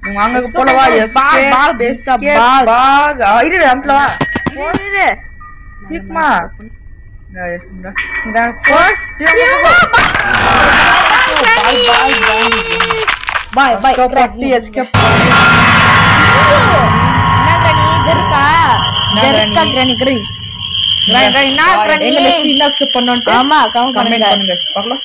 வாங்க போலவா எஸ்கே ball, எஸ்கே ball. பாக் இரு அந்தல வா போடுது சீக்கிரமா ஃபோர் பாய் பாய் பட்டி எஸ்கே என்னங்க நீ இருக்கா இருக்கா கிரணி கிரணி என்ன கிரணி எங்க லிஸ்ட் என்ன ஸ்கிப் பண்ணோம் ஆமா கவுண்ட் கமெண்ட் பண்ணுங்க பண்ணுங்க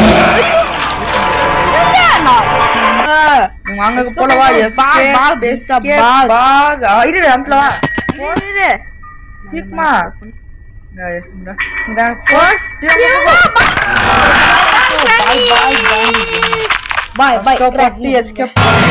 பார்க்கலாம் வாங்க போலவா எஸ்கே ball, எஸ்கே ball. பாக் இரு அந்தல வா போடுது சீக்கிரமா ஃபோர் பாய் பாய் பட்டி எஸ்கே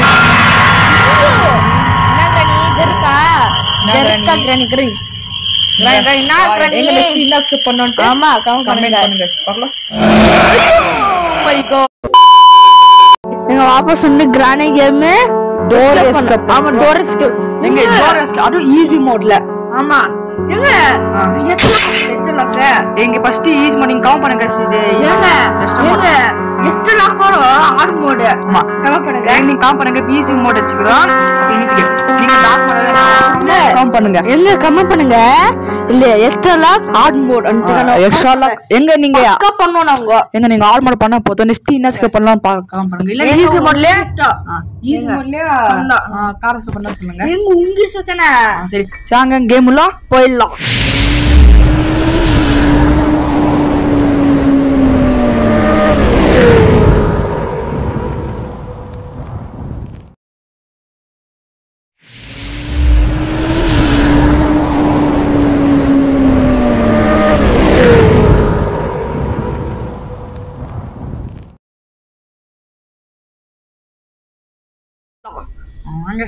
என்னங்க நீ இருக்கா இருக்கா கிரணி கிரணி என்ன கிரணி எங்க லிஸ்ட் என்ன ஸ்கிப் பண்ணோம் ஆமா கவுண்ட் கமெண்ட் பண்ணுங்க பண்ணுங்க பார்க்கலாம் மை எங்க வாபஸ் வந்து கிரானி கேம் டோர் எஸ்கேப் ஆமா டோர் எஸ்கேப் எங்க டோர் எஸ்கேப் அதுவும் ஈஸி மோட்ல ஆமா எங்க ஆ. எஸ்ட் லாக் எங்க ஃபர்ஸ்ட் ஈஸி மோட் நீங்க கவுண்ட் பண்ணுங்க guys. இது ஏங்க Best mode. ஏங்க எஸ்ட் லாக் ஆட் மோட் ஆமா கவர் பண்ணுங்க ஏங்க நீங்க கவுண்ட் பண்ணுங்க ஈஸி மோட் வச்சுக்கிறோம் அப்புறம் இதுக்கு நீங்க டாக் பண்ணுங்க கவுண்ட் பண்ணுங்க எங்க கமெண்ட் பண்ணுங்க இல்ல எஸ்ட் லாக் ஆட் மோட் எக்ஸ்ட்ரா லாக் எங்க நீங்க பக்கா பண்ணோம் நாங்க எங்க நீங்க ஆல் மோட் பண்ண போதும் நெக்ஸ்ட் என்ன ஸ்கிப் பண்ணலாம் கவுண்ட் பண்ணுங்க இல்ல ஈஸி மோட்ல ஈஸி மோட்ல காரஸ்க்கு பண்ண சொல்லுங்க எங்க இங்கிலீஷ் தானே ஆ, சரி சாங்க கேம்ல போயிடலாம் வாங்க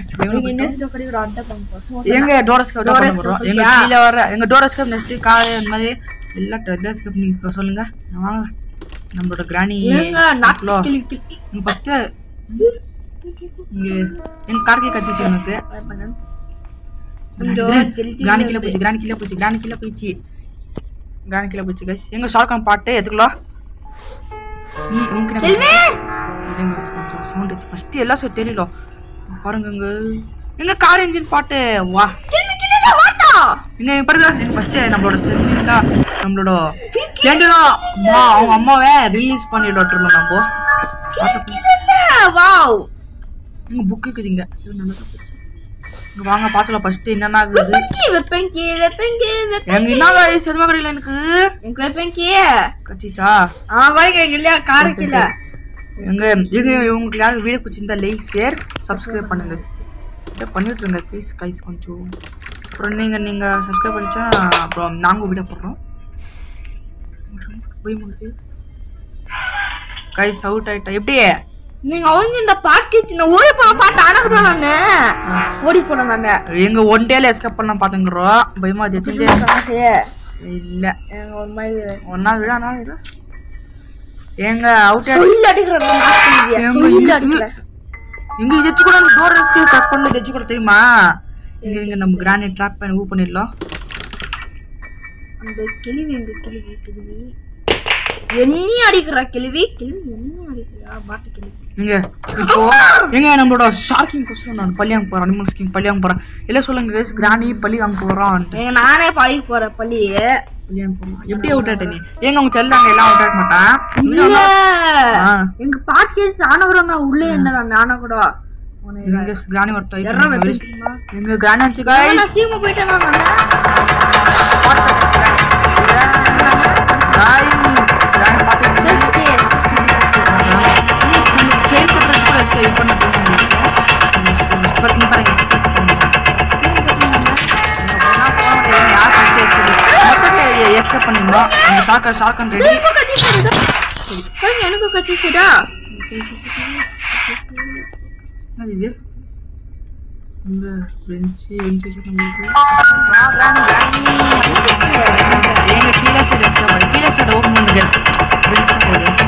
எங்க எங்க டோரஸ்கப் Door பண்ண escape போறோம் எங்க சொல்றியா? கீழ வர எங்க டோரஸ்கப் நெக்ஸ்ட் காலை அந்த மாதிரி எல்லா டெஸ்கப் நீங்க சொல்லுங்க வாங்க நம்மளோட கிராணி நாட்டு கிளி கிளி ஃபர்ஸ்ட் இங்க எங்க கார்கே கச்சிச்சு எனக்கு கிராணி கீழே போச்சு கிராணி கீழே போச்சு கிராணி கீழே போயிடுச்சு கிராணி கீழே போச்சு கைஸ் எங்க ஷார்க்கான் பாட்டு எதுக்குலாம் நீ உனக்கு கொஞ்சம் சவுண்ட் வச்சு ஃபர்ஸ்ட் எல்லாம் சொல்லி தெரியல பாருங்க இங்க எங்க கார் இன்ஜின் பாட்டு வா இங்க இங்க பாருங்க எங்க ஃபர்ஸ்ட் நம்மளோட ஸ்டெண்டிலா நம்மளோட ஸ்டெண்டிலா அம்மா அவங்க அம்மாவை ரிலீஸ் பண்ணிட்டு நம்ம வாவ் இங்க புக் இருக்குதுங்க சரி நல்லா போச்சு இங்க வாங்க பாத்துக்கலாம் ஃபர்ஸ்ட் என்னென்ன ஆகுது key weapon key weapon key weapon எங்க என்ன எதுவுமே கிடையில எனக்கு எங்க வெப்பன் கீ கச்சிச்சா ஆ வாங்க இல்லையா காரு கீழ எங்க எங்க உங்களுக்கு யாருக்கு வீடியோ பிடிச்சிருந்தா லைக் ஷேர் சப்ஸ்கிரைப் பண்ணுங்க இதை பண்ணிட்டு இருங்க ப்ளீஸ் கைஸ் கொஞ்சம் அப்புறம் நீங்க நீங்க சப்ஸ்கிரைப் பண்ணிச்சா அப்புறம் நாங்க வீடியோ போடுறோம் போய் முகுது கைஸ் அவுட் ஆயிட்டா எப்படி நீங்க அவங்க இந்த பாட்டு கேட்டு ஓடி போன பாட்டு அடக்குறோம் நானு ஓடி போனேன் நானு எங்க ஒன் டேல எஸ்கேப் பண்ணலாம் பாத்துங்கிறோம் பயமா தெரிஞ்சு இல்ல எங்க ஒரு மாதிரி ஒன்னா விழா நாள் விழா எங்க அவுட் சொல்லி அடிக்கிறேன் சொல்லி அடிக்கிறேன் எங்க இது கூட டோர் ரெஸ்க்கு கட் பண்ண இது கூட தெரியுமா இங்க இங்க நம்ம கிரானைட் ட்ராப் பண்ணி மூவ் பண்ணிடலாம் அந்த கிளிவி எங்க கிளிவி கிளிவி எண்ணி அடிக்கிறா கிளிவி கிளிவி எண்ணி அடிக்கிறா பாட்டு கிளிவி எங்க இப்போ எங்க நம்மளோட ஷார்க்கிங் கொஸ்டின் நான் பள்ளி வாங்க போறேன் அனிமல்ஸ் கிங் பள்ளி வாங்க போறேன் இல்ல சொல்லுங்க guys கிராணி பள்ளி வாங்க போறோம் எங்க நானே பழகி போறேன் பள்ளி பள்ளி வாங்க போறோம் எப்படி அவுட் ஆயிட்ட நீ ஏங்க அவங்க தெரியல எல்லாம் அவுட் ஆக மாட்டான் இல்ல ஆ. எங்க பாட்டு கேட்டு ஆனவரம் நான் உள்ளே இருந்தேன் நானா கூட எங்க கிராணி ஒருத்தர் எர்ரா எங்க வெப்பன் கிராணி வச்சு guys நான் சீமா போயிட்டேன் நான் guys கிராணி பாத்து செயின் பண்றது கூட எஸ்கேப் பண்ண தெரியும் பாருங்க பாருங்க யார் ஃபர்ஸ்ட் எஸ்கேப் எஸ்கேப் பண்ணிருந்தோம் அந்த ஷார்க்கர் ஷார்க்கன் ரெடி எனக்கு கத்திச்சுடா என்னது இது இந்த பெஞ்சு பெஞ்சு எங்க கீழே சைடு எஸ்கேப் பண்ணி கீழே சைடு ஓப்பன் பண்ணு கெஸ் பெஞ்சு போகுது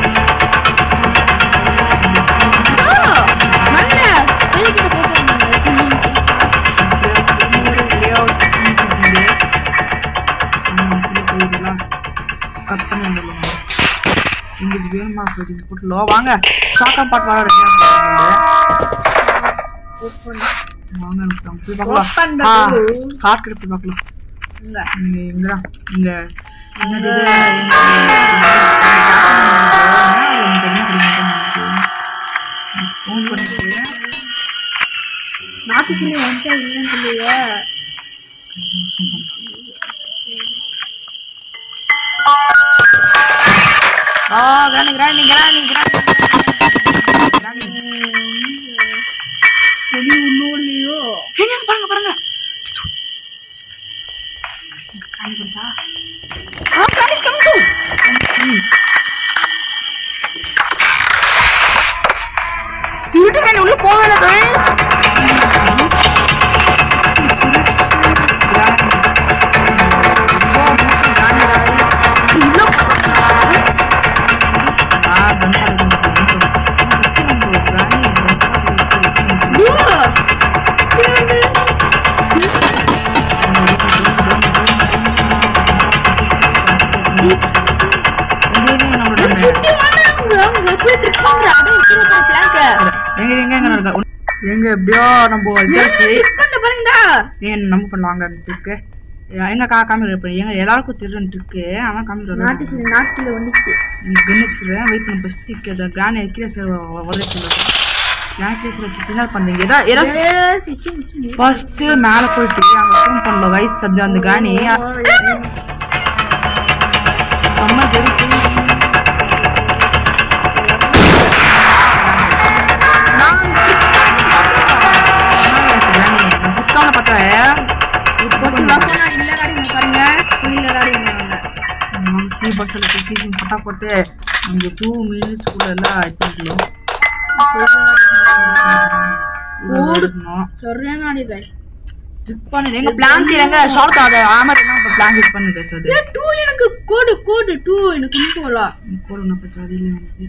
கட் பண்ணி வந்துடலாம் இங்க இது வேணுமா கொஞ்சம் போட்டுலோ வாங்க ஷாக்கா பாட் வர ரெடியா ஓப்பன் வாங்க எனக்கு அங்க போய் பார்க்கலாம் Open the ஆ door. கார்ட் கிட்ட போய் பார்க்கலாம் இங்க இங்க எங்கடா இங்க என்னது இது? ஃபோன் பண்ணிட்டு நாட்டுக்குள்ளே வந்து இல்லைன்னு சொல்லுங்க ஆ கிராணி கிராணி கிராணி கிராணி கிராணி வெளி ஒன்றும் இல்லையோ ஏங்க பாருங்க பாருங்க இங்க கிராணி வருதா ஆ கிராணி இஸ் கமிங் திருட்டு கிராணி உள்ள போகல guys எங்க எப்படியோ நம்ம வச்சாச்சு ஏன் நம்ம பண்ணலாங்கன்ட்டுருக்கு எங்க கா காமிரா இப்போ எங்க எல்லாருக்கும் திருட்டு இருக்கு அவன் காமிரா நாட்டுக்குள்ள நாட்டுக்குள்ள வந்துச்சு எனக்கு கன் வச்சுக்கிறேன் வெயிட் பண்ண ஃபஸ்ட்டு அதை கிரானி கீழே சார் வரச்சு கிரானி கீழே சார் வச்சு தின்னர் பண்ணுறீங்க ஏதா ஏதா ஃபஸ்ட்டு மேலே போயிட்டு அங்கே ஃபோன் பண்ணல வயசு அந்த அந்த கிரானி செம்ம ஜெருக்கு புக்கான பார்த்தேன் சி பஸ்ஸில் சீசன் ஃபட்டாஃபட்டு இங்கே டூ மினிட்ஸ்க்குள்ள எல்லாம் இது பண்ணிக்கலாம் ஓடணும் கிளிக் பண்ணு எங்க பிளான் எங்க ஷார்ட் ஆக ஆமாம் இப்போ பிளான் கிளிக் பண்ணுது சார் அது எனக்கு கோடு கோடு டூ எனக்கு இன்னும் போகலாம் கூட ஒன்று பற்றி அது இல்லை எனக்கு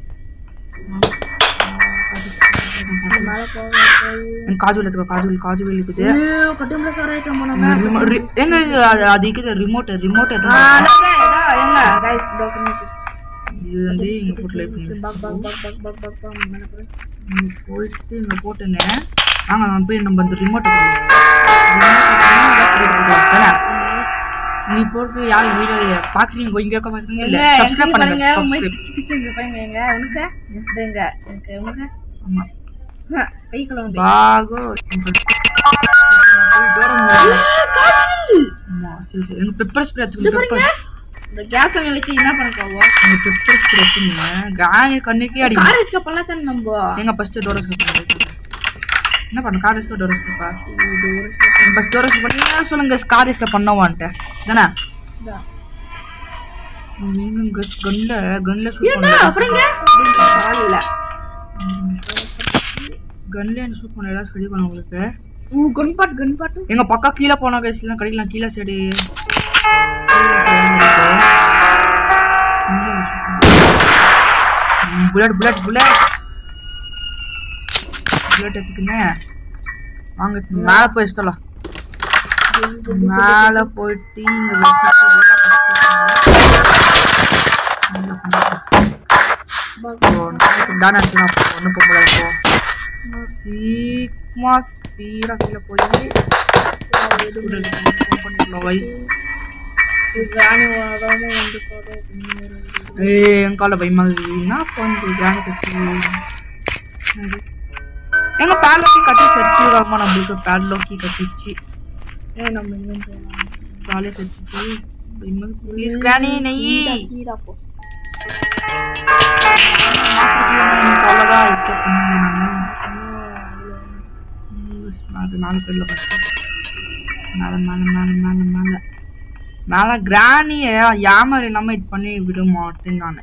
மேலே போக எனக்கு காஜுவல் எடுத்துக்கோ காஜுவல் காஜுவல் இருக்குது கட்டும்பல சார் ஐட்டம் போனோம் ரிமோ- ரி- எங்க இது அது அது இருக்குது ரிமோட் ரிமோட் எதுவும் எங்க கைஸ் டாக்குமெண்ட் இது வந்து இங்கே போட்டு லைஃப் பண்ணி பக் பக் பக் பக் பக் பக் பக் மேலே போய் இங்கே போயிட்டு இங்கே போட்டுங்க வாங்க நான் போய் நம்ம அந்த ரிமோட்டை நீ போட்டு யாரும் வீடியோ பார்க்குறீங்க இங்கே இருக்க பார்க்குறீங்க இல்லை சப்ஸ்கிரைப் பண்ணுங்க சப்ஸ்கிரைப் பிச்சு பிச்சு இங்க பாருங்க எங்க உனக்கு எங்க எனக்கு உனக்கு ஆமாம் கை கழுவு பாகோ ஆமாம் சரி சரி எங்கள் பெப்பர் ஸ்ப்ரே எடுத்துக்கணும் பெப்பர் இந்த கேஸ் வாங்க வச்சு என்ன பண்ண போவோம் எங்கள் பெப்பர் ஸ்ப்ரே எடுத்துங்க காணி கண்ணுக்கே அடி கார் இருக்க பண்ணலாம் தானே நம்ம எங்க ஃபர்ஸ்ட் டோரோஸ்கோப் என்ன பண்ண கார்டஸ்கோ டோரோஸ்கோப்பா இது ஒரு ஃபர்ஸ்ட் டோரோஸ்கோப் பண்ணி சொல்லுங்க கார்டஸ்கோப் பண்ணவான்ட்டு தானே இதான். எங்க கன்ல கன்ல ஷூட் என்ன பண்ண அப்படிங்க கால் இல்ல கன்ல என்ன ஷூட் பண்ண எல்லாம் ரெடி பண்ண உங்களுக்கு ஊ கன்பாட் கன்பாட்டு எங்க பக்கம் கீழே போனா கைஸ்லாம் கிடைக்கலாம் கீழே side bullet bullet bullet bullet எடுத்துக்கங்க வாங்க மேலே போய் வச்சிடலாம் மேலே போயிட்டு இங்க வச்சுட்டு டான் அடிச்சுனா ஒன்றும் போக முடியாது இப்போ சீக்கிரமா ஸ்பீடாக கீழே போய் பண்ணிக்கலாம் வைஸ் கிராணி வராம வந்து போறோம் ஏய் என் கால பயமா இருக்குது என்ன பண்ணுது கிராண்ட் கட்சி எங்க பேட்லோக்கி கட்டிச்சு வச்சுருக்காமா நம்மளுக்கு பேட்லோக்கி கட்டிச்சு ஏன் நம்ம இன்னும் போகலாம் காலே கட்டிச்சு ப்ளீஸ் கிராணி நெய் சீடா போ எனக்கு அவ்வளோதான் எஸ்கேப் பண்ணுங்க நான் அது நாலு பேர்ல ஃபஸ்ட்டு மேலே மேலே மேலே மேலே மேலே மேலே கிராணியை யாமர் இல்லாமல் இது பண்ணி விட மாட்டேன் நான்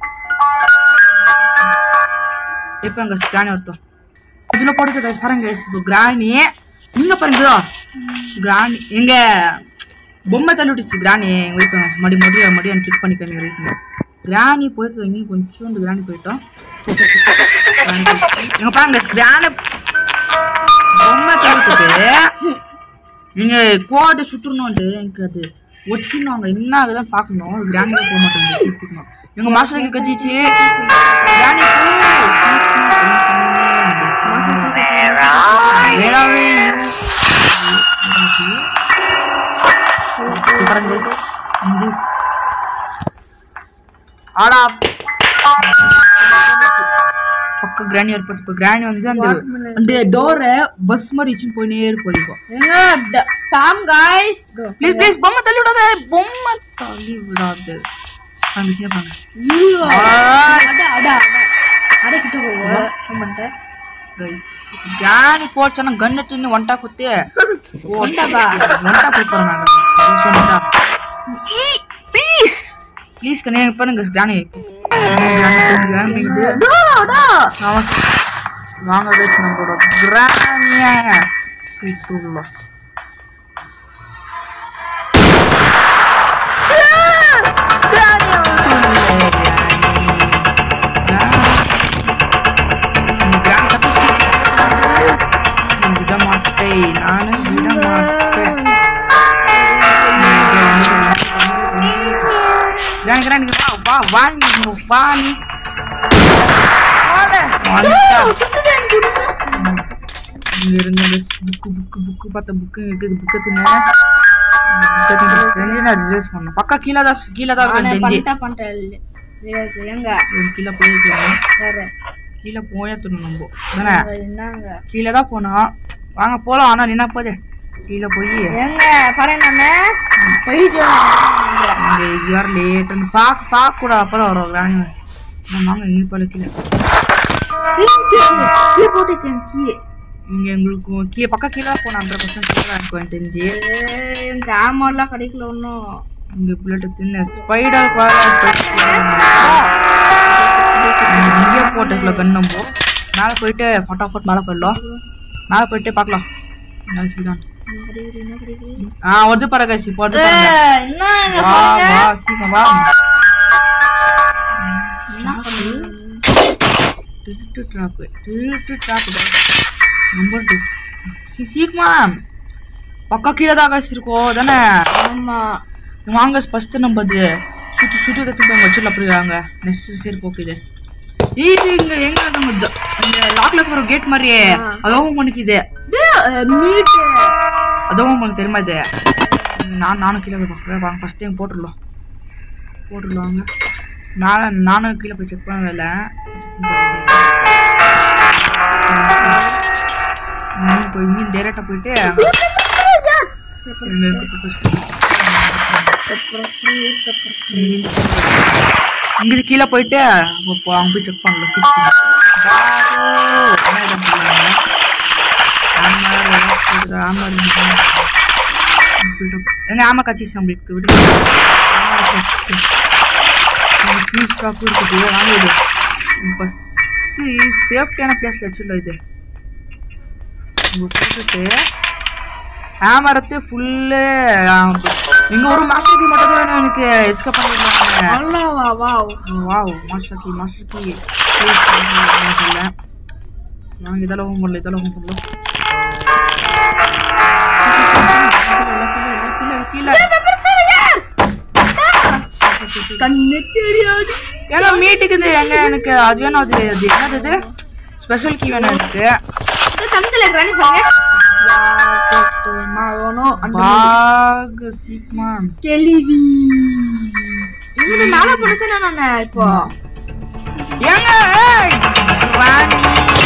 இப்போ எங்கள் கிராணி ஒருத்தோம் இதில் போடுறது guys பாருங்க guys இப்போ கிராணி நீங்கள் பாருங்க கிராணி எங்க பொம்மை தள்ளி விட்டுச்சு கிராணி எங்கள் வீட்டு மடி மடி மடி ட்ரிக் பண்ணிக்கோங்க வீட்டுங்க கிராணி போயிட்டு வாங்கி கொஞ்சோண்டு கிராணி போயிட்டோம் எங்க பாருங்க கிராணி பொம்மை தள்ளிட்டு நீங்க கோட்டை சுட்டுறணும்ட்டு எனக்கு அது ஒச்சினாங்க என்ன ஆகுதான் பார்க்கணும் கிராணிக்கு போக மாட்டாங்க சீக்கிரம் எங்க மாஸ்டருக்கு கச்சிச்சு கிராணி போ. சீக்கிரமா ஆடா பக்க கிராணி ஒரு பத்து இப்போ கிராணி வந்து அந்த அந்த டோரை பஸ் மாதிரி வச்சுன்னு போயினே போயிருக்கோம் ஏங்க ஸ்பாம் காய்ஸ் ப்ளீஸ் ப்ளீஸ் பொம்மை தள்ளி விடாத பொம்மை தள்ளி விடாத அங்க சின்ன பாங்க அட அட அட அட கிட்ட போவோம் ஃபோன் பண்ணிட்டேன் கைஸ் கிராணி போச்சனா கன் எடுத்துன்னு ஒன்டா குத்து ஒன்டா ஒன்டா போய் நாங்க சொன்னா ப்ளீஸ் ப்ளீஸ் கண்ணே பாருங்க கிராணி கிராணி இது அடா அடா ஆமா. வாங்க கைஸ் நம்மளோட கிராமிய சூப்பர்ல விட மாட்டேன் நானும் விட மாட்டேன் கிராணி கிராணி வா வா வாங்கி வா நீ வந்துட்டா. இங்க இருந்து புக்கு புக்கு புக்கு பார்த்த புக்கு இருக்குது புக்கு தின்னு புக்கை தின்னு நான் ரிலீஸ் பண்ணேன் பக்கா கீழே தான் கீழே தான் நானே இருக்கும் தெரிஞ்சு பண்ணிட்டேன் பண்ணிட்டேன் ஏங்க கீழே போய் வைக்கணும். வேற கீழே போயே தரணும் நம்ம தானே என்னங்க கீழே தான் போனோம் வாங்க போகலாம் ஆனால் என்ன போகுது கீழே போய் ஏங்க பாருங்க நானே போயிட்டு இங்கே இது வர லேட்டுன்னு பார்க்க பார்க்க கூடாது அப்போ தான் வரும் ராணி வாங்க எங்கே போல கீழே கீ போட்டுச்சேன் கீ இங்கே எங்களுக்கு கீழே பக்கம் கீழே தான் போனோம் ஹண்ட்ரட் பர்சன்ட் கீழே தான் இருக்கும் எனக்கு தெரிஞ்சு எங்க ஆமாலாம் கிடைக்கல ஒன்றும் இங்க புல்லட் தின்ன ஸ்பைடர் இங்கே போட்டுக்கல கண்ணம்போ மேலே போயிட்டு ஃபட்டாஃபட் மேலே போயிடலாம் மேலே போயிட்டு பார்க்கலாம் மேலே சரிதான் ஆ வருது பாரு காசி வருது பாருங்க என்ன வா வா சீக்கிரம் வா திருட்டு ட்ராப்பு திருட்டு ட்ராப்பு நம்பர் டூ சீ சீக்கிரமா பக்கா கீழே தான் காசு இருக்கோம் தானே ஆமா வாங்க ஃபஸ்ட்டு நம்ம அது சுற்றி சுற்றி தட்டு போய் வச்சுடலாம் அப்படிங்கிறாங்க நெக்ஸ்ட் சரி போக்குது இது இங்க எங்க நம்ம ஜ- இந்த லாக்ல இருக்கிற கேட் மாதிரியே அதுவும் பண்ணிக்குது மீட்டு அதுவும் உங்களுக்கு தெரியுமா இது நான் நானும் கீழே போய் பார்க்குறேன் வாங்க ஃபஸ்ட் டைம் போட்டுடலாம் போட்டுடலாங்க நான் நானும் கீழே போய் செக் பண்ண வேலை இப்போ இங்கேயும் டேரெக்டாக போயிட்டு இங்க இருக்க இங்கிட்டு கீழே போயிட்டு அப்போ அவங்க போய் செக் பண்ணல சிக்ஸ் எங்க ஆமா கட்சிச்சு நம்மளுக்கு விடு ஃபியூஸ் ஸ்டாப் இருக்குது வாங்குது ஃபஸ்ட்டு சேஃப்டியான பிளேஸில் வச்சுடலாம் இது இங்கே போட்டுட்டு கேமரத்து ஃபுல்லு எங்கள் ஒரு மாஸ்டர் கீ மட்டும் தான் வேணும் எனக்கு எஸ்கப் பண்ணிடலாம் அவ்வளோவா வா wow master key master key இல்லை நாங்கள் இதெல்லாம் ஓம் பண்ணல இதெல்லாம் ஓம் பண்ணல கீழே கண்ணு தெரியாது ஏன்னா மீட்டுக்குது எங்க எனக்கு அது வேணும் அது அது என்னது இது ஸ்பெஷல் கீ வேணும் எனக்கு சமத்துல இருக்கிறானே பாருங்க வேணும் பாக் சீக்மா டெலிவி இங்க நாளா படிச்சேன் நான் இப்போ ஏங்க ஏய், ராணி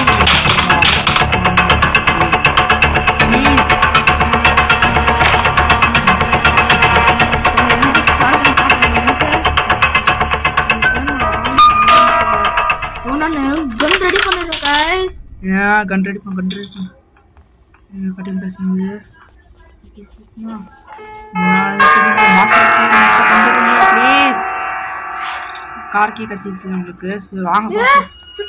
ப்ளீஸ் நான் கன் ரெடி பண்ணிருக்கேன் guys. ஏன் கன் ரெடி பண்ண கன் ரெடி பண்ண கட்டிங் பேசுங்க ப்ளீஸ் கார் கீ கச்சிச்சு நம்மளுக்கு சரி வாங்க பார்ப்போம்.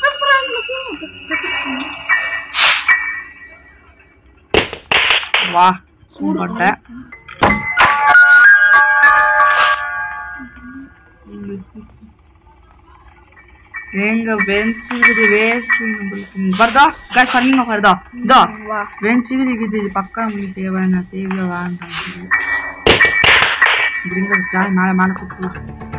வா சூடு பண்ணிட்டேன் எங்க பெஞ்ச் இருக்குது வேஸ்ட் நம்மளுக்கு வருதா காசு பண்ணிங்க வருதா இதோ வா பெஞ்ச் இருக்குது இது பக்கம் நம்மளுக்கு தேவையான தேவையா வேண்டாம் கிரிங்க ஸ்டாய் மேலே மேலே கூப்பிடலாம்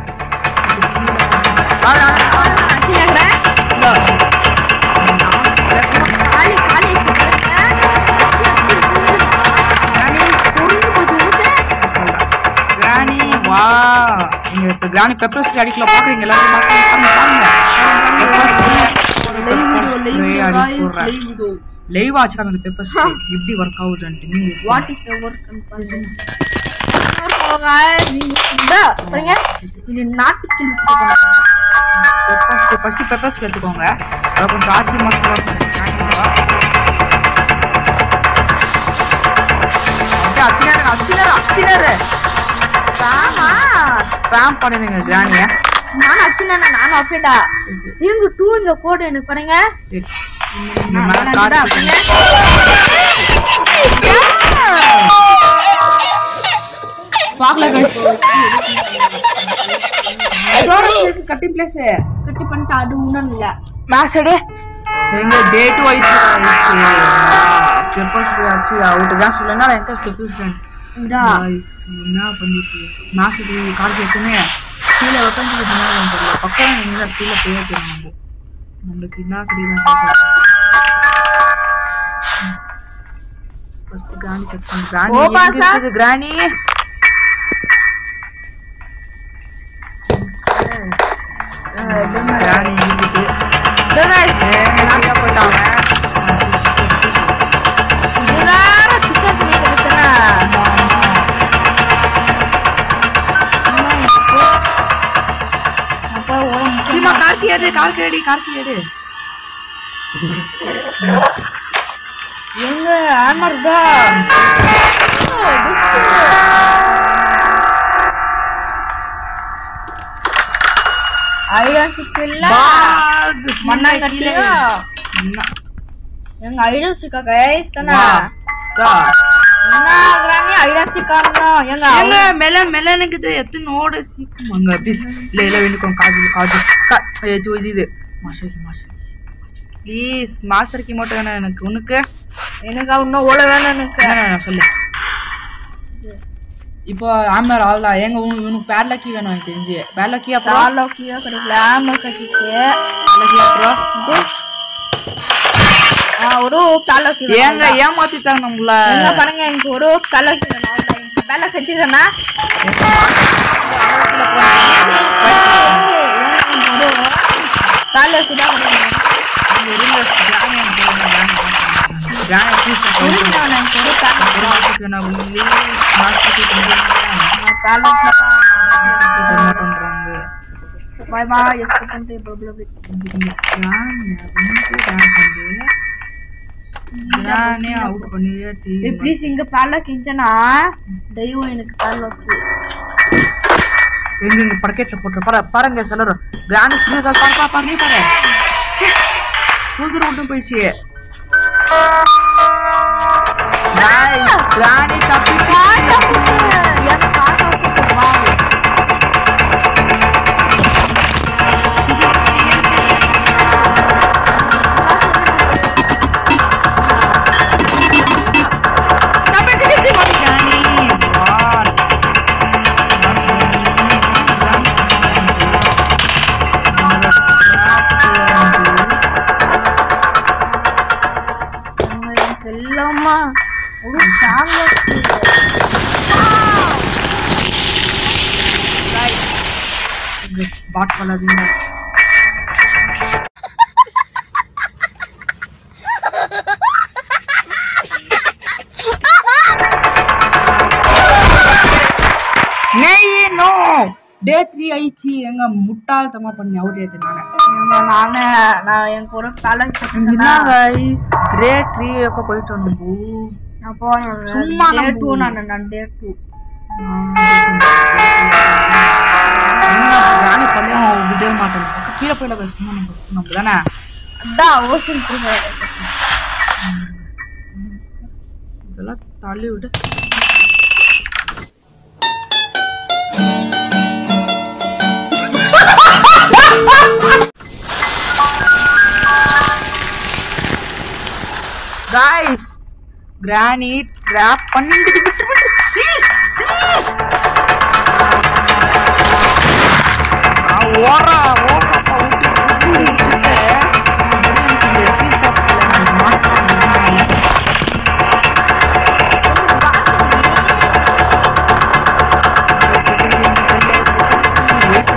காலி காலி கிராணி வா இங்க இப்ப கிராணி பெப்பர் ஸ்ப்ரே அடிக்கல பாக்குறீங்க எல்லாரும் பாருங்க பாருங்க லைவ் ஆச்சுக்காங்க இந்த பெப்பர் ஸ்ப்ரே எப்படி ஒர்க் ஆகுதுன்ட்டு நீங்க வாட் இஸ் த ஒர்க் பாருங்க இது நாட்டு கிளி pepper spray first pepper spray எடுத்துக்கோங்க அதை கொஞ்சம் ஆச்சி மசாலா அச்சினாரு அச்சினாரு அச்சினாரு ஆமா ஸ்பேம் பண்ணிடுங்க கிராணிய நானும் அச்சுனா நானும் அப்பேடா இவங்க டூ இந்த கோடு எனக்கு பாருங்க சரி இந்த மேல கார்டு பார்க்கல guys. இதோட இருக்கு கட்டி பிளேஸ் கட்டி பண்ணிட்டு அது ஒண்ணும் இல்ல மேட்ச் எடு எங்க டேட் ஆயிடுச்சு பெப்பர் ஸ்ப்ரே ஆச்சு அவுட்டு தான் சொல்லனா எங்க பெப்பர் ஸ்ப்ரே இந்தா என்ன பண்ணிட்டு மேட்ச் எடு கார்டு எடுத்துமே கீழே உட்காந்துட்டு தெரியல பக்கம் எங்க கீழே போய் வைக்கிறோம் நம்ம நம்மளுக்கு என்ன கிடையாது ஃபர்ஸ்ட் கிராணி கட் பண்ணு கிராணி ஓ, எங்க பாசா. இருக்குது கிராணி கிராணி இருக்குது இதோ guys, ஏங்க கீழே போட்டாங்க இதுதான பிசாசு நீங்க இருக்குன்னா. அப்பா உடம்பு சீமா கார்த்தி எடு கார்த்தி எடு கார்த்தி எடு எங்க ஆமர் தான் ஐடன் சிக்கல்ல மண்ணாங்கட்டியா எங்க ஐடன் சிக்கா கைஸ் தானே என்ன கிராணி ஐடன் சிக்கானோ எங்க எங்க மெலன் மெலனுக்கு எத்தனை ஓட சீக்குமாங்க ப்ளீஸ் இல்ல இல்ல வேணுக்கும் காஜு காஜு கா- ஏ, இது இது மாஸ்டர் கி மாஸ்டர் ப்ளீஸ் மாஸ்டர் கி மட்டும் வேணும் எனக்கு உனக்கு எனக்கு இன்னும் ஓட வேணும் எனக்கு என்ன வேணும் சொல்லு இப்போ ஆமாம் ஆள்லா எங்க உனக்கு இவனுக்கு பேட்லக்கி வேணும் எனக்கு தெரிஞ்சு பேட்லக்கி அப்புறம் ஆலோக்கியா கிடைக்கல ஆமா கட்டிக்கு பேட்லக்கி அப்புறம் ஆ ஒரு தாலோக்கி ஏங்க ஏமாத்திட்டாங்க நம்மள எங்க பாருங்க எனக்கு ஒரு தாலோக்கி வேணும் வேலை செஞ்சுதானா தாலோக்கி தான் கிடைக்கணும் கிராண்ட் ப்ளீஸ் வேணும் எனக்கு ஒரு தாலோக்கி ஒரு மாசத்துக்கு வேணா உள்ளே மாசத்துக்கு கொஞ்சம் தாலோக்கி தர மாட்டேன்றாங்க பாய் பாய் எஸ்கே பண்ணிட்டு ப்ராப்ளம் நானே அவுட் பண்ணியே டீம் ப்ளீஸ் இங்க தாலோக்கி இருந்துச்சுன்னா தெய்வம் எனக்கு தாலோக்கி எங்க எங்க படக்கெட்ல போட்டு பாரு பாருங்க சொல்லறோம் கிராண்ட் சீரியஸ் பாரு பாரு பாரு நீ பாரு தூரம் விட்டு போயிடுச்சு நைஸ் கிராணி தப்பிச்சு எனக்கு தாலோக்கி வாங்க தப்பிச்சு மாட்டி கிராணி வார் எல்லாமா ஒரு தாலோக்கி பாட் பண்ணாதீங்க நெய் நோ டே த்ரீ ஆயிடுச்சு எங்க முட்டாள்தமா பண்ணி அவுட் ஆயிட்டு நானே ஏம்மா, நானே நான் எனக்கு ஒரு தாலோக்கி என்ன கைஸ் டே த்ரீ எக்க போயிட்டு நம்ம அப்போ சும்மா டே நம்ம டூ நான் நான் டே டூ ராணி பள்ளியும் விடவே மாட்டேன் கீழே போயிட guys. சும்மா நம்ம நம்ம தானே அதான் ஓசன் இதெல்லாம் தள்ளி விட்டு guys கிரானி ட்ராப் பண்ணிட்டு விட்டு விட்டு ப்ளீஸ் ப்ளீஸ் ஓரா ஓரா விட்டு விட்டு இந்த ஃப்ரீ ஸ்டாப் மாட்டாங்க வெயிட்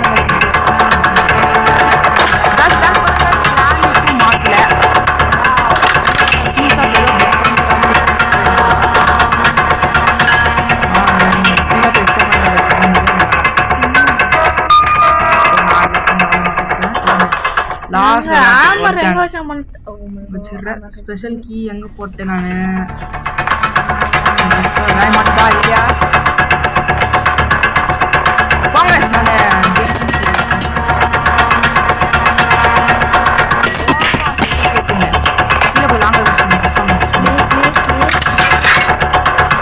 ஆமர் எங்க வச்சா பண்ணிட்டு Oh my God. வச்சிடுறேன் ஸ்பெஷல் கீ எங்க போட்டேன் நானு நான் மாட்டா இல்லையா போங்க நானு கீழே போய் லாங்க சொன்னேன் Please, please, please.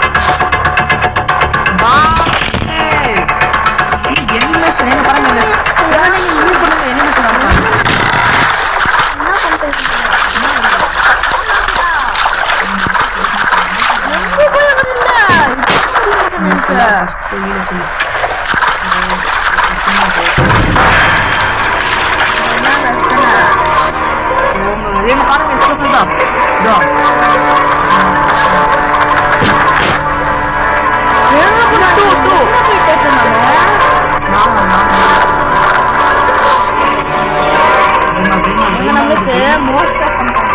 எனிமேஷன் எங்க பாருங்க இந்த குழந்தைங்க move பண்ணுங்க எனிமேஷன் ஆடுறாங்க என்ன பண்ணிட்டு இருக்கீங்க? எங்க போய் விழுந்த? ஃபர்ஸ்ட் வீல சொல்லு என்ன பிரச்சனை? எங்க பாருங்க எஸ்கேப் பண்ணிட்டா இதோ எங்க டூ டூ போயிட்டு இருந்தாங்க? நாம நாம இவங்க நம்மளுக்கு மோசம் பண்றாங்க.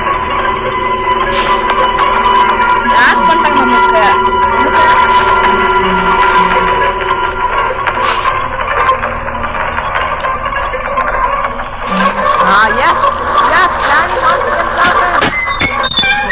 யார் பண்றாங்க நம்மளுக்கு? Ah, yes, yes, Danny wants to get something.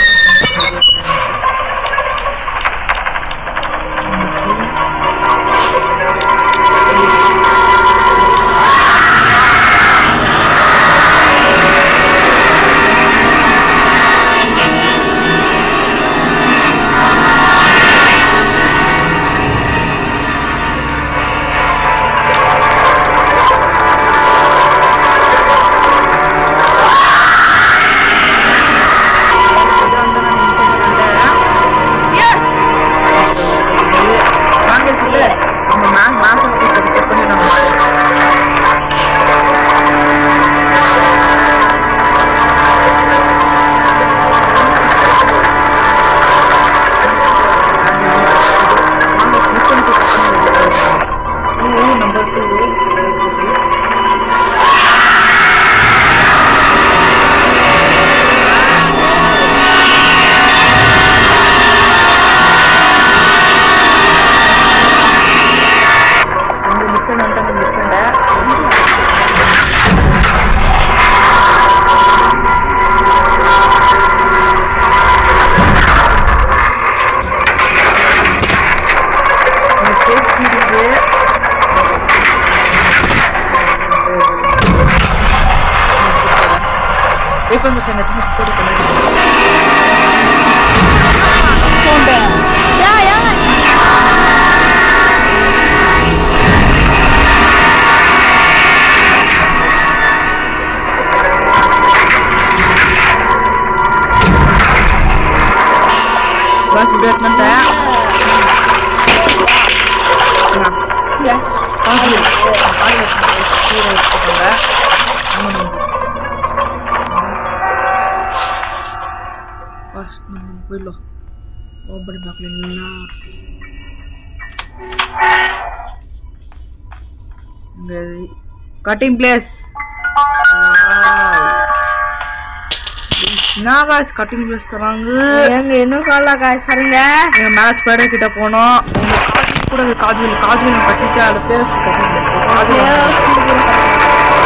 Yes! வாங்க சொல்லு நம்ம மேம் மாசம் போய் செக் பண்ணி நம்ம நம்பர் டூ அந்த லிஃப்ட் வந்துட்டு லிஃப்ட் சேஃப்டி இருக்கு வெயிட் பண்ணி சார் எத்தனை போட்டு பண்ணி யா, யா. பஸ் பிரேக் பண்ணிட்டேன் போயிடலாம் ஓப்பன் பார்க்கலீங்களா கட்டிங் பிளேஸ் என்ன காசு கட்டிங் பிளேஸ் தராங்க எங்க இன்னும் காலா காசு பாருங்க எங்க மேல ஸ்பைடர் கிட்ட போனோம் உங்க காஜு கூட காஜுவல் காஜுவல் கட்டிட்டு அது பேர் கட்டிட்டு காஜுவல்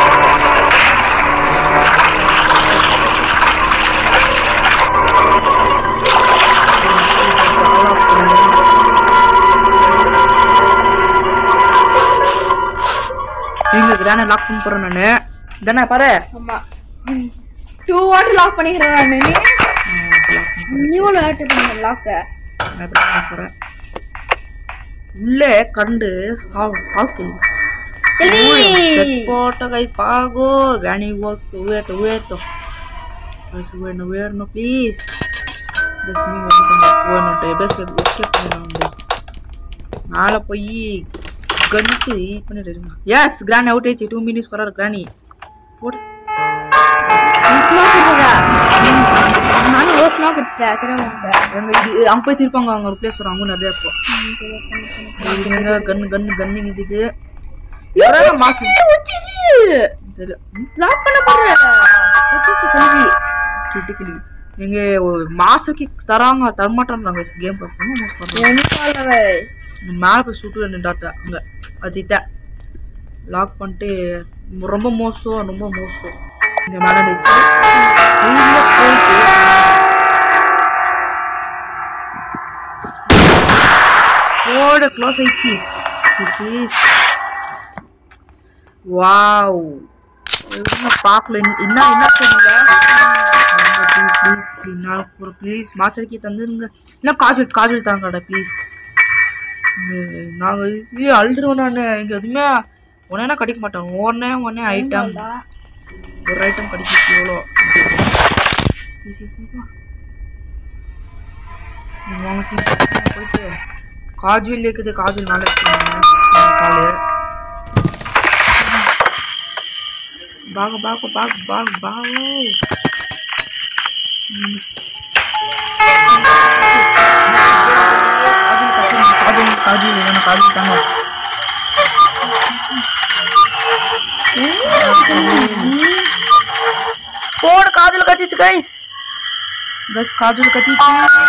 எங்க கிரான லாக் பண்ண போறேன் நானு தானே பாரு ஆமா டூ வாட் லாக் பண்ணிக்கிறேன் நீ நீ ஒன்று லாக் பண்ணி லாக்க நான் இப்படி பண்ண போறேன் உள்ளே கண்டு சாவு சாவு கேள்வி செட் போட்ட கைஸ் பாகோ கிரானி ஒர்க் உயர்த்த உயர்த்தம் கைஸ் வேணும் வேணும் ப்ளீஸ் ஜஸ்ட் நீ வந்து கொஞ்சம் போகணும் எப்படியா எஸ்கேப் பண்ணலாம் வந்து மேலே போய் கன்னுக்கு இது பண்ணிடுங்க எஸ் கிரானி அவுட் ஆயிடுச்சு டூ மினிட்ஸ் வராரு கிரானி போடு நானும் ஒரு ஸ்னாக் எடுத்துட்டேன் திரும்ப எங்க இது அங்கே போய் திருப்பாங்க அவங்க ஒரு பிளேஸ் வரும் அவங்க நிறைய இப்போ இது எங்க கன்னு கன்னு கன்னுங்க இதுக்கு யாராவது மாசம் தெரியல லாக் பண்ண போறேன் கேள்வி கேட்டு கேள்வி எங்க ஒரு மாசக்கு தராங்க தரமாட்டான்றாங்க கேம் பார்க்கணும் மோசம் பண்ணுறாங்க எனக்கு மேலே போய் சுட்டு ரெண்டு டாட்டா அங்கே அது லாக் பண்ணிட்டு ரொம்ப மோசம் ரொம்ப மோசம் இங்க மேல வச்சு சைடுல போயிட்டு ஓட க்ளோஸ் ஆயிடுச்சு ப்ளீஸ் வாவ் பார்க்கல என்ன என்ன சொல்லுங்க ப்ளீஸ் ப்ளீஸ் என்னால் ஒரு ப்ளீஸ் மாஸ்டர் கீ தந்துருங்க இல்லை காஜல் காஜல் தாங்கடா ப்ளீஸ் நாங்கள் இது அழுதுருவோம் நான் இங்கே எதுவுமே ஒன்றே கிடைக்க மாட்டோம் ஒன்றே ஒன்றே ஐட்டம் ஒரு ஐட்டம் கிடைக்கும் எவ்வளோ சரி சரி சரி வா. நீ வாங்க சீக்கிரம் போயிட்டு காஜுவல் இருக்குது காஜுவல் மேலே காலு பாக பாக பாக பாக பாக காஜுவல் காஜுவல் வேணும் காஜுவல் தாங்க போடு காஜுவல் கத்திச்சு கை பஸ் காஜுவல் கத்திச்சு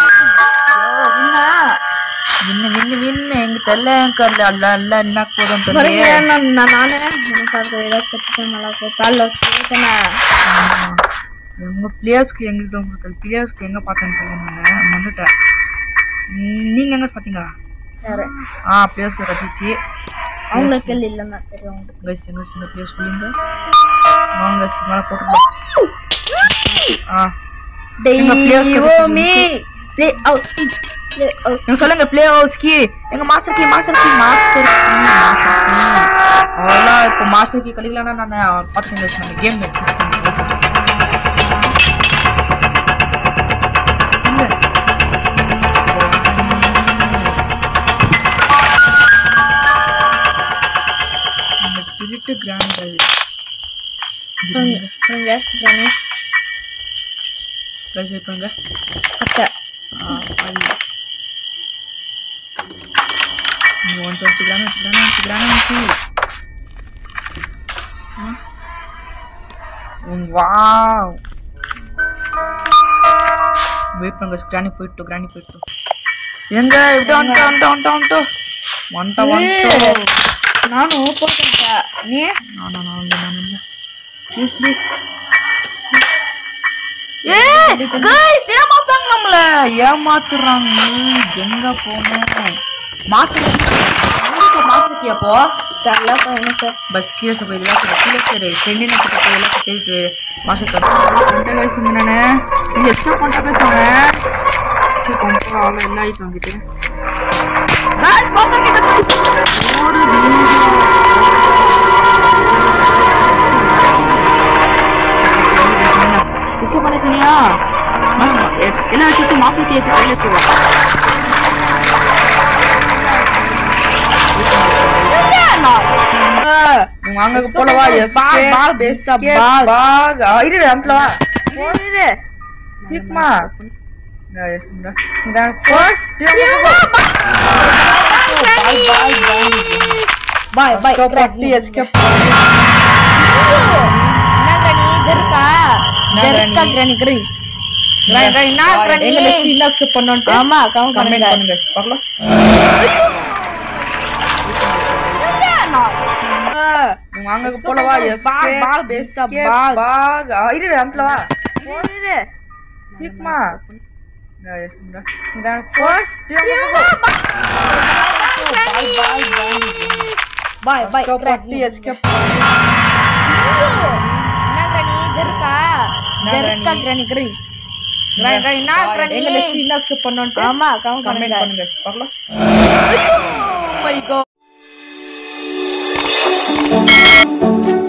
வின்னு வின்னு வின்னு எங்க தெல்ல கல்ல அல்ல அல்ல என்ன போதும் தெரியல நானே எனக்கு அது ஏதாவது கற்றுக்க நல்லா இருக்கும் காலில் கேட்டேன் எங்க பிளேயர்ஸ்க்கு எங்க தான் கொடுத்தது பிளேயர்ஸ்க்கு எங்க பார்த்தேன்னு தெரியல நான் வந்துட்டேன் ம், நீங்க எங்க பாத்தீங்க யாரு ஆ பிளேயர்ஸ்க்கு கட்டிச்சு அவங்களுக்கு இல்லைன்னா தெரியும் அவங்களுக்கு கைஸ் எங்க இந்த பிளேயர்ஸ் சொல்லுங்க வாங்க guys, மேல போட்டுக்கலாம் ஆ எங்க players க்கு தெய்வமே ப்ளே அவுட் ப்ளே அவுட் நீங்க சொல்லுங்க பிளே ஹவுஸ்க்கு எங்க master key master key master key master key அவ்வளோ இப்போ மாஸ்டர் கீ கிடைக்கலன்னா நான் பார்த்துங்க நம்ம கேம் திருட்டு கிராண்ட் இங்க தானே கைஸ் வைப்பாங்க கட்டை நீ ஒன் டுவெண்ட்டி கிராம் வச்சுக்கிறானே வச்சுக்கிறானே வச்சு வாவ் வெயிட் பண்ணுங்க கிராணி போயிட்டு கிராணி போயிட்டு எங்க இப்படி வந்துட்டோம் வந்துட்டோம் வந்துட்டோம் வந்துட்டோம் வந்துட்டோம் வந்துட்டோம் நானும் போட்டேன் நீ நான் நான் வந்து நான் வந்து ப்ளீஸ் ப்ளீஸ் ஏ கைஸ் ஏமாத்தாங்க நம்மள ஏமாத்துறாங்க எங்க போனோம் மாஸ்டர் மாஸ்டர் கீ அப்போ தெரியல பையன் சார் बस किया सब इधर से किया करे ट्रेंडिंग में किया पहले किया जो मास्टर कर कंटे गाइस इंगने इंगे एस्टा कंटा गाइस அவன் சரி கம்போ ஆள எல்லாம் ஆயிட்டு வாங்கிட்டு गाइस மாஸ்டர் கிட்ட ஓடு इसको पता चलिया बस எல்லாம் வச்சுட்டு மாஸ்டர் கீ எடுத்து கையில வச்சுருவா இவங்க அங்க போலவா எஸ் Bag, bag, best of bag. பாக் இரு அந்தல வா போடுது சீக்கிரமா எஸ் குண்டா குண்டா ஃபோர் பாய் பாய் பட்டி எஸ்கேப் என்ன நீ இருக்கா இருக்கா கிரானி கிரி கிரானி கிரானி நான் கிரானி எங்க லிஸ்ட் என்ன ஸ்கிப் பண்ணனும் ஆமா கவுண்ட் கமெண்ட் பண்ணுங்க பண்ணுங்க பார்க்கலாம் இவங்க அங்க போலவா எஸ் Bag, bag, best of bag. பாக் இரு அந்தல வா போடுது சீக்கிரமா எஸ் குண்டா குண்டா ஃபோர் பாய் பாய் பட்டி எஸ்கேப் என்ன கிரானி இருக்கா இருக்கா கிரானி கிரி கிரானி கிரானி நான் கிரானி எங்க லிஸ்ட் என்ன ஸ்கிப் பண்ணனும் ஆமா கவுண்ட் கமெண்ட் பண்ணுங்க பண்ணுங்க பார்க்கலாம் மை காட்